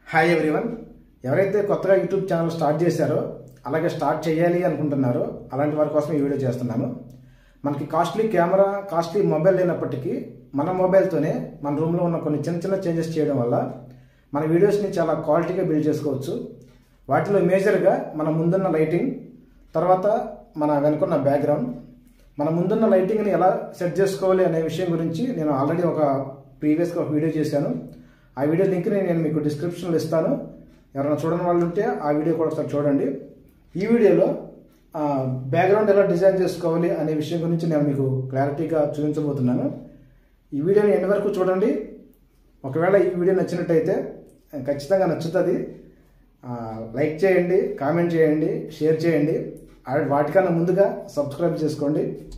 hi everyone ఎవరైతే కొత్తగా YouTube channel start చేశారో అలాగే స్టార్ట్ చేయాలి అనుకుంటున్నారో అలాంటి వారి కోసం ఈ వీడియో చేస్తున్నాను మనకి కాస్ట్లీ కెమెరా కాస్ట్లీ మొబైల్ లేనప్పటికీ మన మొబైల్తోనే మన రూమ్లో ఉన్న కొన్ని చిన్న చిన్న చేంజెస్ చేయడం వల్ల మన వీడియోస్ని చాలా క్వాలిటీగా బిల్డ్ చేసుకోవచ్చు వాటిలో మేజర్గా మన ముందున్న లైటింగ్ తర్వాత మన వెనుకున్న బ్యాక్గ్రౌండ్ మన ముందున్న లైటింగ్ని ఎలా సెట్ చేసుకోవాలి అనే విషయం గురించి నేను ఆల్రెడీ ఒక ప్రీవియస్గా ఒక వీడియో చేశాను ఆ వీడియో లింక్ని నేను మీకు డిస్క్రిప్షన్లో ఇస్తాను ఎవరైనా చూడని వాళ్ళు ఉంటే ఆ వీడియో కూడా ఒకసారి చూడండి ఈ వీడియోలో బ్యాక్గ్రౌండ్ ఎలా డిజైన్ చేసుకోవాలి అనే విషయం గురించి నేను మీకు క్లారిటీగా చూపించబోతున్నాను ఈ వీడియోని ఎండ్ వరకు చూడండి ఒకవేళ ఈ వీడియో నచ్చినట్టయితే ఖచ్చితంగా నచ్చుతుంది ఆ, లైక్ చేయండి కామెంట్ చేయండి షేర్ చేయండి ఆ- వాటికన్నా ముందుగా సబ్స్క్రైబ్ చేసుకోండి